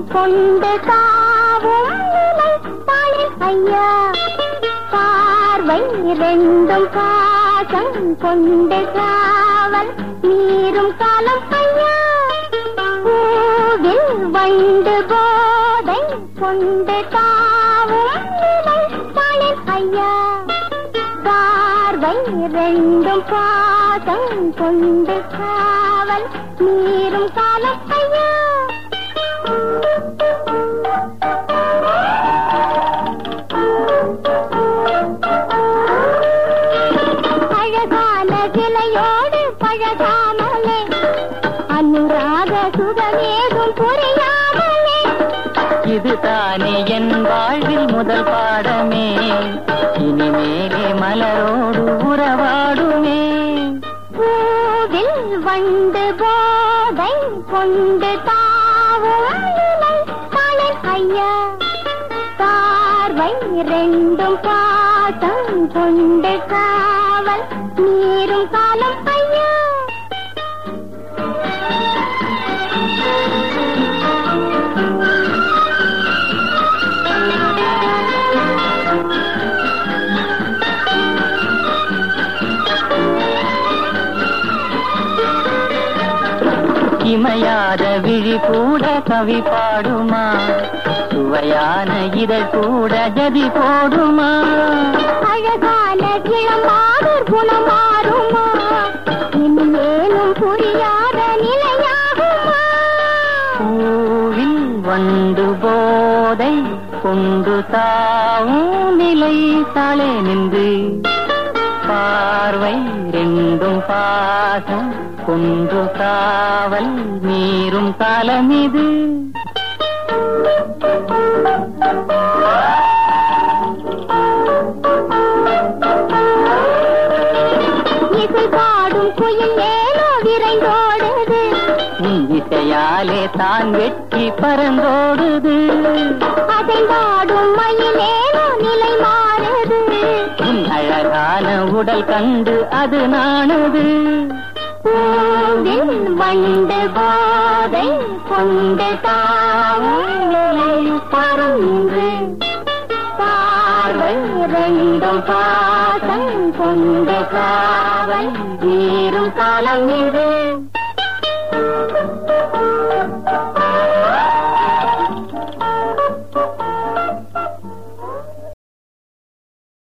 கொண்டு தாவும் நிலை தாளில் ஐயா பார்வை ரெண்டும் பாசம் கொண்டு காவல் நீரும் காலம் ஐயா பூவில் வண்டு போதை கொண்டு தாவும் நிலை தாளில் ஐயா பார்வை ரெண்டும் பாசம் கொண்டு காவல் நீரும் காலம் ஐயா அழகான கிளையோடு பழகாமலே அனுராக சுகமேதும் புரியாமலே இதுதானே என் வாழ்வில் முதல் பாடமே இனிமேலே மலரோடு உறவாடுமே பூவில் வண்டு போதை கொண்டு தாவும் நிலை தாளில் ஐயா பார்வை ரெண்டும் பாசம் கொண்டு காவல் நீரும் காலம் ஐயா இமையாத விழி கூட கவி பாடுமா சுவையான இதழ் கூட ஜதி போடுமா அழகான கிளமாதர் குணமாறுமா இனிமேலும் புரியாத நிலையாகுமா பூவில் வந்து போதை கொண்டு தாவும் நிலை தாளே நின்று பார்வை ரெண்டும் பாசம் கொண்டு காவல் நீரும் காலம் இது இசை பாடும் குயில் ஏனோ விரைந்தோடுது உன் இசையாலே தான் வெற்றி பறந்தோடுது அதை பாடும் மயிலேனோ நிலை மாறுது உன் அழகான உடல் கண்டு அது நாணுது பூவில் வண்டு போதை கொண்டு தாவும் நிலை பறந்து பார்வை ரெண்டும் பாசம் கொண்டு காவல் வீரும் காலம் இது